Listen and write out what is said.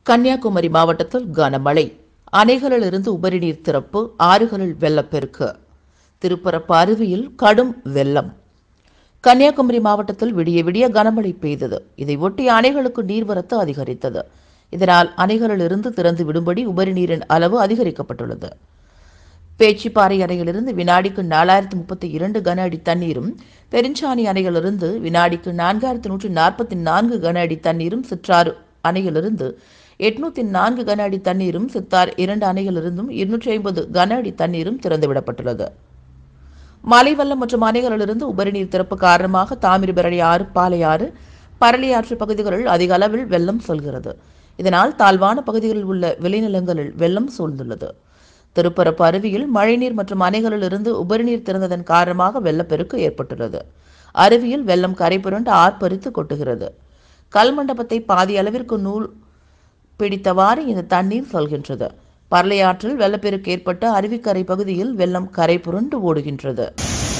கன்னியாகுமரி மாவட்டத்தில் கனமழை அணைகளிலிருந்து உபரிநீர் திறப்பு ஆறுகளில் வெள்ளப்பெருக்கு திருப்பரப்பு அருவியில் கடும் வெள்ளம் கன்னியாகுமரி மாவட்டத்தில் விடிய விடிய கனமழை பெய்தது இதை ஒட்டி அணைகளுக்கு நீர்வரத்து அதிகரித்தது இதனால் அணைகளிலிருந்து திறந்து விடும்படி உபரி நீரின் அளவு அதிகரிக்கப்பட்டுள்ளது பேச்சிப்பாறை அணையிலிருந்து வினாடிக்கு நாலாயிரத்து முப்பத்தி இரண்டு கன அடி தண்ணீரும் பெருஞ்சாணி அணையிலிருந்து வினாடிக்கு நான்காயிரத்து நூற்றி நாற்பத்தி நான்கு கன அடி தண்ணீரும் சிற்றாறு அணையிலிருந்து எட்நூத்தி நான்கு கன அடி தண்ணீரும் சித்தார் இரண்டு அணைகளிலிருந்தும் இருநூற்றி ஐம்பது கன அடி தண்ணீரும் திறந்துவிடப்பட்டுள்ளது மழை வெள்ளம் மற்றும் அணைகளிலிருந்து உபரிநீர் திறப்பு காரணமாக தாமிரபரணி ஆறு பாலையாறு பரளியாற்று பகுதிகளில் அதிக அளவில் வெள்ளம் செல்கிறது இதனால் தாழ்வான பகுதிகளில் உள்ள விளைநிலங்களில் வெள்ளம் சூழ்ந்துள்ளது திருப்பரப்பு அருவியில் மழைநீர் மற்றும் அணைகளில் இருந்து உபரிநீர் திறந்ததன் காரணமாக வெள்ளப்பெருக்கு ஏற்பட்டுள்ளது அருவியில் வெள்ளம் கரை புரண்டு ஆர்ப்பரித்து கொட்டுகிறது கல் மண்டபத்தை பாதி அளவிற்கு நூல் பிடித்தவாறு இந்த தண்ணீர் சொல்கின்றது பரளையாற்றில் வெள்ளப்பெருக்கு ஏற்பட்டு அருவிக்கரை பகுதியில் வெள்ளம் கரை புரண்டு ஓடுகின்றது